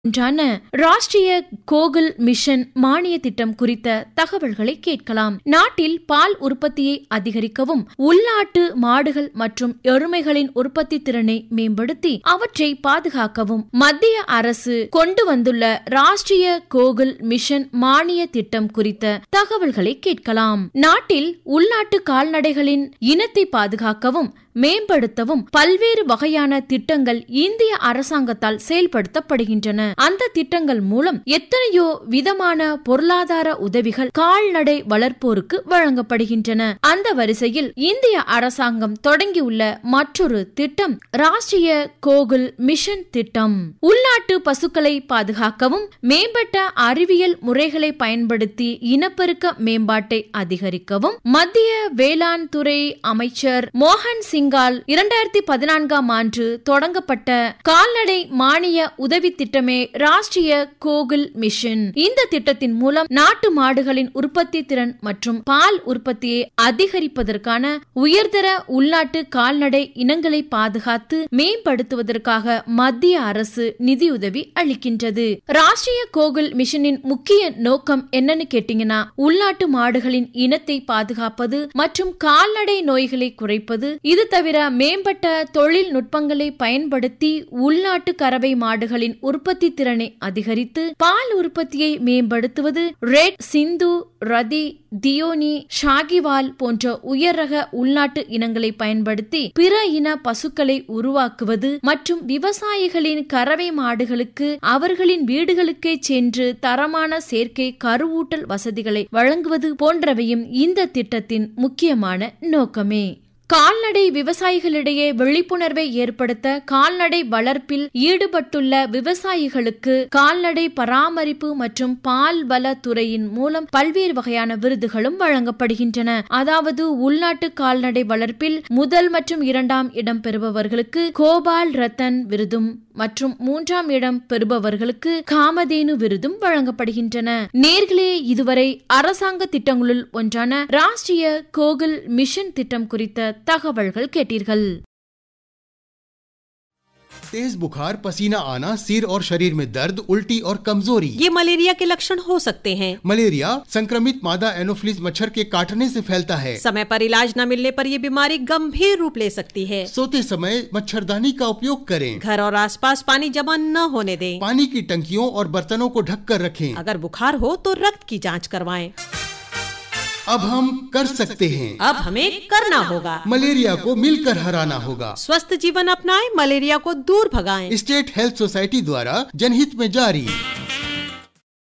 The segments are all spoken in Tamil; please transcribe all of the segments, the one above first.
ஒன்றான ராஷ்டிரிய கோகுல் மிஷன் மானிய திட்டம் குறித்த தகவல்களை கேட்கலாம் நாட்டில் பால் உற்பத்தியை அதிகரிக்கவும் உள்நாட்டு மாடுகள் மற்றும் எருமைகளின் உற்பத்தி திறனை மேம்படுத்தி அவற்றை பாதுகாக்கவும் மத்திய அரசு கொண்டு வந்துள்ள ராஷ்டிரிய கோகுல் மிஷன் மானிய திட்டம் குறித்த தகவல்களை கேட்கலாம் நாட்டில் உள்நாட்டு கால்நடைகளின் இனத்தை பாதுகாக்கவும் மேம்படுத்தவும் பல்வேறு வகையான திட்டங்கள் இந்திய அரசாங்கத்தால் செயல்படுத்தப்படுகின்றன அந்த திட்டங்கள் மூலம் எத்தனையோ விதமான பொருளாதார உதவிகள் கால்நடை வளர்ப்போருக்கு வழங்கப்படுகின்றன அந்த வரிசையில் இந்திய அரசாங்கம் தொடங்கியுள்ள மற்றொரு திட்டம் ராஷ்டிரிய கோகுல் மிஷன் திட்டம் உள்நாட்டு பசுக்களை பாதுகாக்கவும் மேம்பட்ட அறிவியல் முறைகளை பயன்படுத்தி இனப்பெருக்க மேம்பாட்டை அதிகரிக்கவும் மத்திய வேளாண் துறை அமைச்சர் மோகன் சிங்கால் இரண்டாயிரத்தி பதினான்காம் ஆண்டு தொடங்கப்பட்ட கால்நடை மானிய உதவி திட்டமே ராஷ்டிரிய கோகுல் மிஷன் இந்த திட்டத்தின் மூலம் நாட்டு மாடுகளின் உற்பத்தி திறன் மற்றும் பால் உற்பத்தியை அதிகரிப்பதற்கான உயர்தர உள்நாட்டு கால்நடை இனங்களை பாதுகாத்து மேம்படுத்துவதற்காக மத்திய அரசு நிதியுதவி அளிக்கின்றது ராஷ்டிரிய கோகுல் மிஷனின் முக்கிய நோக்கம் என்னன்னு கேட்டீங்கன்னா உள்நாட்டு மாடுகளின் இனத்தை பாதுகாப்பது மற்றும் கால்நடை நோய்களை குறைப்பது இது தவிர மேம்பட்ட தொழில்நுட்பங்களை பயன்படுத்தி உள்நாட்டு கறவை மாடுகளின் உற்பத்தி திறனை அதிகரித்து பால் உற்பத்தியை மேம்படுத்துவது ரெட் சிந்து ரதி தியோனி ஷாகிவால் போன்ற உயர் ரக உள்நாட்டு இனங்களை பயன்படுத்தி பிற இன பசுக்களை உருவாக்குவது மற்றும் விவசாயிகளின் கறவை மாடுகளுக்கு அவர்களின் வீடுகளுக்கே சென்று தரமான சேர்க்கை கருவூட்டல் வசதிகளை வழங்குவது போன்றவையும் இந்த திட்டத்தின் முக்கியமான நோக்கமே கால்நடை விவசாயிகளிடையே விழிப்புணர்வை ஏற்படுத்த கால்நடை வளர்ப்பில் ஈடுபட்டுள்ள விவசாயிகளுக்கு கால்நடை பராமரிப்பு மற்றும் பால் வள துறையின் மூலம் பல்வேறு வகையான விருதுகளும் வழங்கப்படுகின்றன அதாவது உள்நாட்டு கால்நடை வளர்ப்பில் முதல் மற்றும் இரண்டாம் இடம் பெறுபவர்களுக்கு கோபால் ரத்தன் விருதும் மற்றும் மூன்றாம் இடம் பெறுபவர்களுக்கு காமதேனு விருதும் வழங்கப்படுகின்றன நேர்களே இதுவரை அரசாங்க திட்டங்களுள் ஒன்றான ராஷ்டிரிய கோகுல் மிஷன் திட்டம் குறித்த தகவல்கள் கேட்டீர்கள் तेज बुखार पसीना आना सिर और शरीर में दर्द उल्टी और कमजोरी ये मलेरिया के लक्षण हो सकते हैं मलेरिया संक्रमित मादा एनोफ्लिस मच्छर के काटने से फैलता है समय पर इलाज न मिलने पर ये बीमारी गंभीर रूप ले सकती है सोते समय मच्छरदानी का उपयोग करें घर और आसपास पानी जमा न होने दें पानी की टंकियों और बर्तनों को ढक कर रखें अगर बुखार हो तो रक्त की जांच करवाएं अब हम कर सकते हैं अब हमें करना होगा मलेरिया को मिलकर हराना होगा स्वस्थ जीवन अपनाएं मलेरिया को दूर भगाएं स्टेट हेल्थ सोसाइटी द्वारा जनहित में जारी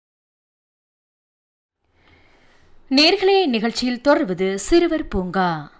நேர்களே நிகழ்ச்சியில் தொடர்வது சிறுவர் பூங்கா